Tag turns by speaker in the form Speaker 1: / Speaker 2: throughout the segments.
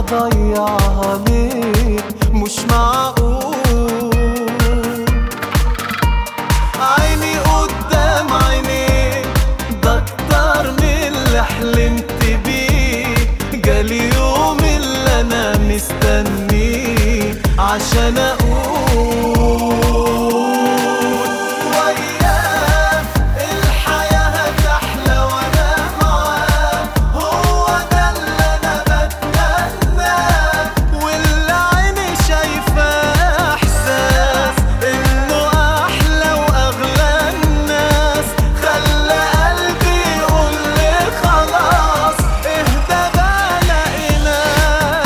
Speaker 1: اضيعها ليه مش معقول عيني قدام عينيك ده اكتر من اللي حلمت بيه جالي يوم اللي انا مستنيه عشان اقول وياه الحياة هتحلى وانا معاه هو ده اللي انا بتمناه واللي عيني شايفاه احساس انه احلى واغلى الناس خلى قلبي يقول لي خلاص اهدى بقى لقيناه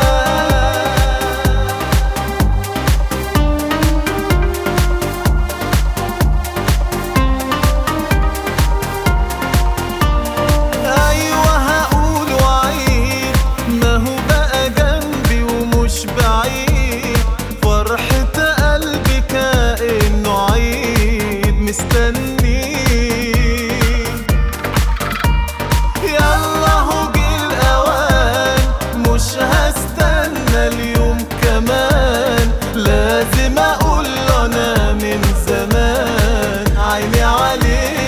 Speaker 1: ايوه هقول وعيد ما هو بقى جنبي ومش بعيد فرحة قلبي كأنه عيد مستنيه يلا هو جه الاوان مش هستنى اليوم كمان لازم اقول له انا من زمان عيني عليه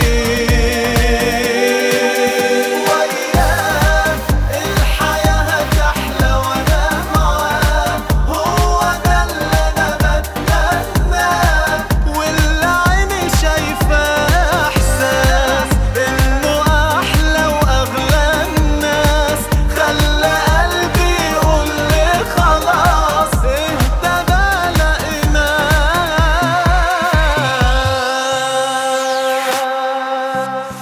Speaker 1: وياه الحياة هتحلى وانا معاه هو ده اللي انا بتمناه واللي عيني شايفاه احساس انه احلى واغلى الناس خلى قلبي يقول لي خلاص اهدى بقى لقيناه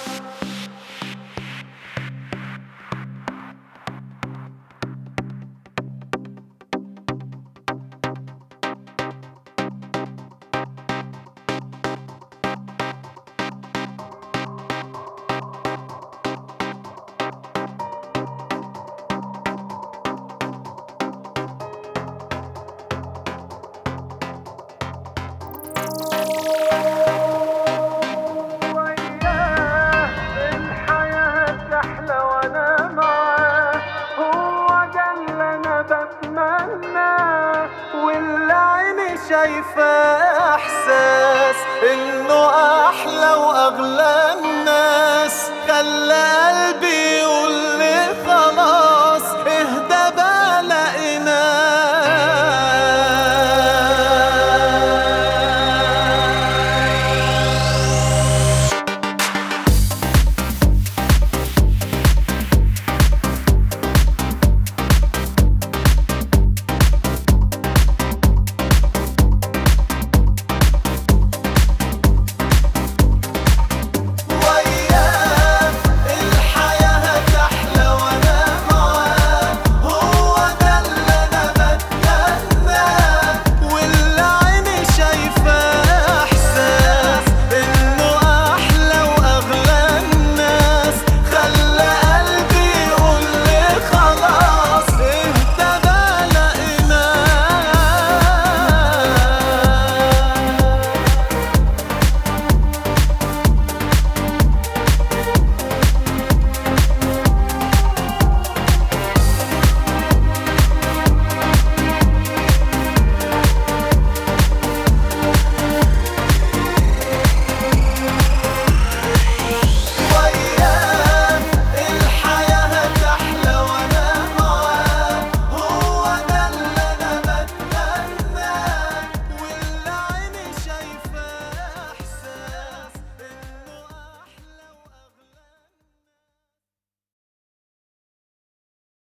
Speaker 1: الحياة تحلى وانا معاه هو ده اللي انا بتمناه واللي عيني شايفاه احساس انه احلى واغلى